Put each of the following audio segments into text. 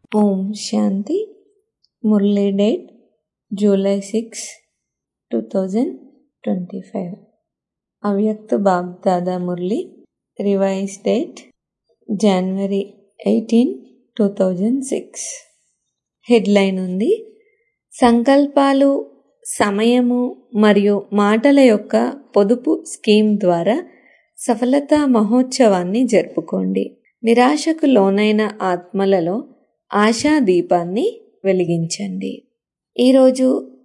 ఓం శాంతి మురళీ date July six two thousand twenty five అవ్యక్త బాగ్దాదా మురళి revise date January eighteen two thousand six headline ఉంది సంకల్పాలు సమయము మరియు మాటల యొక్క పొదుపు స్కీమ్ ద్వారా సఫలతా మహోత్సవాన్ని జరుపుకోండి నిరాశకు లోనైన ఆత్మలలో ఆశా దీపాన్ని వెలిగించండి ఈరోజు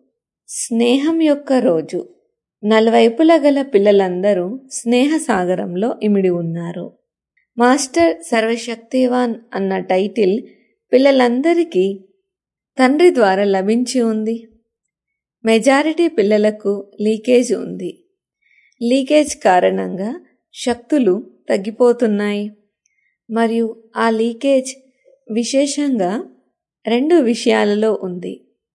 స్నేహం యొక్క రోజు నలువైపుల గల పిల్లలందరూ స్నేహ సాగరంలో ఇమిడి ఉన్నారు మాస్టర్ సర్వశక్తివాన్ అన్న టైటిల్ పిల్లలందరికీ తండ్రి ద్వారా లభించి ఉంది మెజారిటీ పిల్లలకు లీకేజ్ ఉంది లీకేజ్ కారణంగా శక్తులు తగ్గిపోతున్నాయి మరియు ఆ లీకేజ్ విశేషంగా రెండు విషయాలలో ఉంది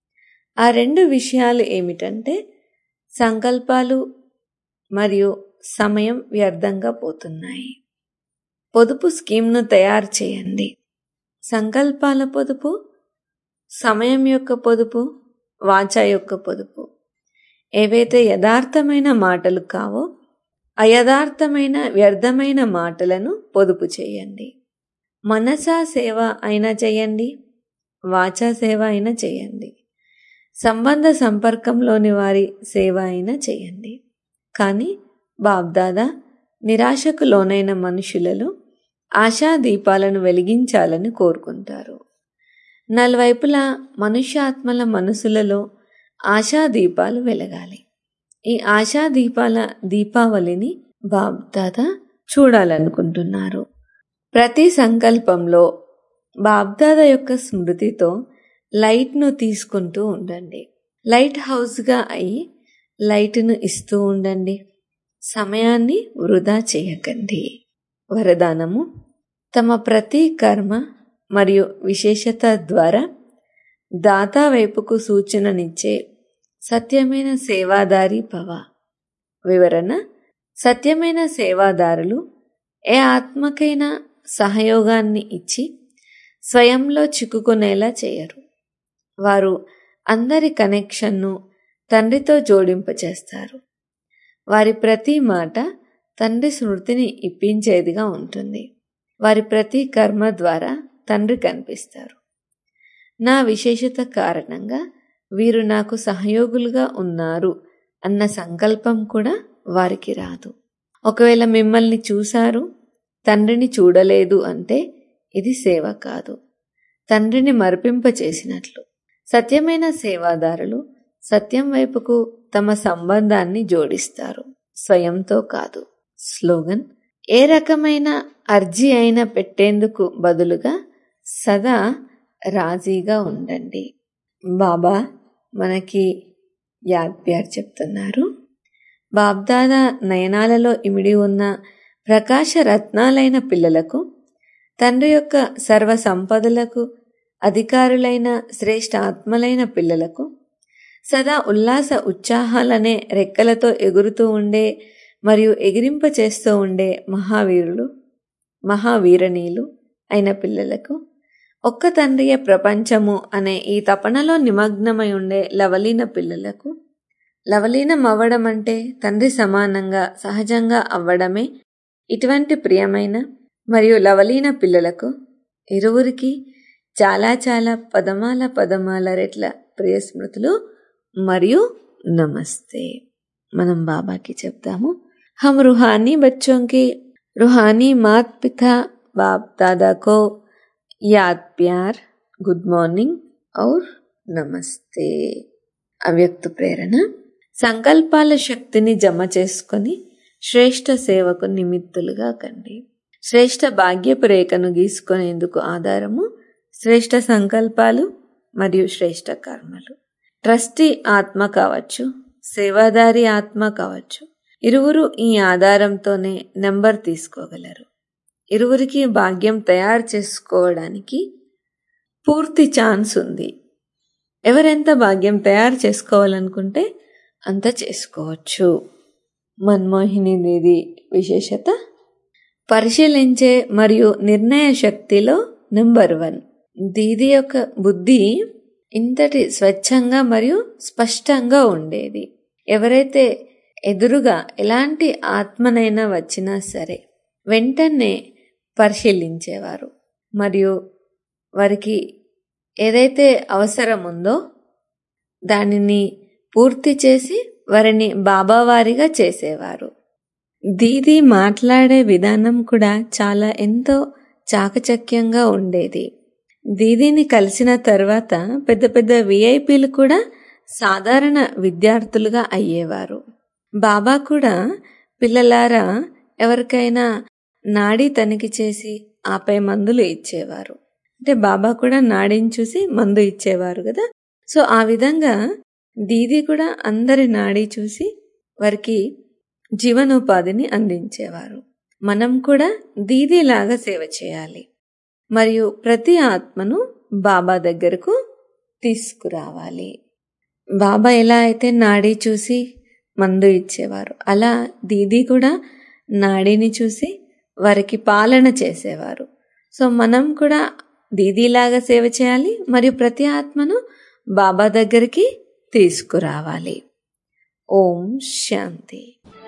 ఆ రెండు విషయాలు ఏమిటంటే సంకల్పాలు మరియు సమయం వ్యర్థంగా పోతున్నాయి పొదుపు స్కీమ్ను తయారు చేయండి సంకల్పాల పొదుపు సమయం యొక్క పొదుపు వాచ యొక్క పొదుపు ఏవైతే యథార్థమైన మాటలు కావో అయథార్థమైన వ్యర్థమైన మాటలను పొదుపు చేయండి మనసా సేవ అయినా చేయండి వాచా సేవ అయినా చేయండి సంబంధ సంపర్కంలోని వారి సేవ అయినా చేయండి కానీ బాబ్దాదా నిరాశకు లోనైన మనుషులలో ఆశా దీపాలను వెలిగించాలని కోరుకుంటారు నలువైపులా మనుష్యాత్మల మనసులలో ఆశా దీపాలు వెలగాలి ఈ ఆశా దీపాల దీపావళిని బాబ్దాదా చూడాలనుకుంటున్నారు ప్రతి సంకల్పంలో బాబ్దాదా యొక్క స్మృతితో లైట్ను తీసుకుంటూ ఉండండి లైట్ హౌస్గా అయి లైట్ను ఇస్తూ ఉండండి సమయాన్ని వృధా చేయకండి వరదానము తమ ప్రతి కర్మ మరియు విశేషత ద్వారా దాతా వైపుకు సూచననిచ్చే సత్యమైన సేవాదారి భవ వివరణ సత్యమైన సేవాదారులు ఏ ఆత్మకైనా సహయోగాన్ని ఇచ్చి స్వయంలో చిక్కుకునేలా చేయరు వారు అందరి కనెక్షన్ను తండ్రితో జోడింపచేస్తారు వారి ప్రతి మాట తండ్రి స్మృతిని ఇప్పించేదిగా ఉంటుంది వారి ప్రతి కర్మ ద్వారా తండ్రి కనిపిస్తారు నా విశేషత కారణంగా వీరు నాకు సహయోగులుగా ఉన్నారు అన్న సంకల్పం కూడా వారికి రాదు ఒకవేళ మిమ్మల్ని చూశారు తండ్రిని చూడలేదు అంటే ఇది సేవ కాదు తండ్రిని మరిపింపచేసినట్లు సత్యమైన సేవాదారులు సత్యం వైపుకు తమ సంబంధాన్ని జోడిస్తారు స్వయంతో కాదు స్లోగన్ ఏ రకమైన అర్జీ అయినా పెట్టేందుకు బదులుగా సదా రాజీగా ఉండండి బాబా మనకి యాద్ప్యార్ చెప్తున్నారు బాబ్దాదా నయనాలలో ఇమిడి ఉన్న ప్రకాశ రత్నాలైన పిల్లలకు తండ్రి యొక్క సర్వ సంపదలకు అధికారులైన శ్రేష్ఠ ఆత్మలైన పిల్లలకు సదా ఉల్లాస ఉత్సాహాలనే రెక్కలతో ఎగురుతూ ఉండే మరియు ఎగిరింప చేస్తూ ఉండే మహావీరులు మహావీరణీలు అయిన పిల్లలకు ఒక్క తండ్రియ ప్రపంచము అనే ఈ తపనలో నిమగ్నమై ఉండే లవలీన పిల్లలకు లవలీనం అవ్వడం అంటే తండ్రి సమానంగా సహజంగా అవ్వడమే ఇటువంటి ప్రియమైన మరియు లవలీన పిల్లలకు ఇరువురికి చాలా చాలా పదమాల పదమాల రెట్ల ప్రియ స్మృతులు మరియు నమస్తే మనం బాబాకి చెప్తాము హమ్ రుహానీ బచ్చోంకి రుహానీ మాత్ పితా బాప్ దాదా కో యాద్ ప్యార్ గుడ్ మార్నింగ్ ఔర్ నమస్తే అవ్యక్త ప్రేరణ సంకల్పాల శక్తిని జమ చేసుకొని శ్రేష్ఠ సేవకు నిమిత్తులుగా కండి శ్రేష్ఠ భాగ్యపు రేఖను గీసుకునేందుకు ఆధారము శ్రేష్ఠ సంకల్పాలు మరియు శ్రేష్ఠ కర్మలు ట్రస్టీ ఆత్మ కావచ్చు సేవాదారి ఆత్మ కావచ్చు ఇరువురు ఈ ఆధారంతోనే నెంబర్ తీసుకోగలరు ఇరువురికి భాగ్యం తయారు చేసుకోవడానికి పూర్తి ఛాన్స్ ఉంది ఎవరెంత భాగ్యం తయారు చేసుకోవాలనుకుంటే అంత చేసుకోవచ్చు మన్మోహిని దేది విశేషత పరిశీలించే మరియు నిర్ణయ శక్తిలో నెంబర్ వన్ దీది యొక్క బుద్ధి ఇంతటి స్వచ్ఛంగా మరియు స్పష్టంగా ఉండేది ఎవరైతే ఎదురుగా ఎలాంటి ఆత్మనైనా వచ్చినా సరే వెంటనే పరిశీలించేవారు మరియు వారికి ఏదైతే అవసరం ఉందో దానిని పూర్తి చేసి వారిని బాబావారిగా చేసేవారు దీది మాట్లాడే విధానం కూడా చాలా ఎంతో చాకచక్యంగా ఉండేది దీదీని కలిసిన తర్వాత పెద్ద పెద్ద విఐపీలు కూడా సాధారణ విద్యార్థులుగా అయ్యేవారు బాబా కూడా పిల్లలారా ఎవరికైనా నాడీ తనిఖీ చేసి ఆపై మందులు ఇచ్చేవారు అంటే బాబా కూడా నాడీని చూసి మందు ఇచ్చేవారు కదా సో ఆ విధంగా దీది కూడా అందరి నాడీ చూసి వారికి జీవనోపాధిని అందించేవారు మనం కూడా దీదిలాగా సేవ చేయాలి మరియు ప్రతి ఆత్మను బాబా దగ్గరకు తీసుకురావాలి బాబా ఎలా అయితే నాడీ చూసి మందు ఇచ్చేవారు అలా దీది కూడా నాడీని చూసి వారికి పాలన చేసేవారు సో మనం కూడా దీదీలాగా సేవ చేయాలి మరియు ప్రతి ఆత్మను బాబా దగ్గరికి తీసుకురావాలి ఓం శాంతి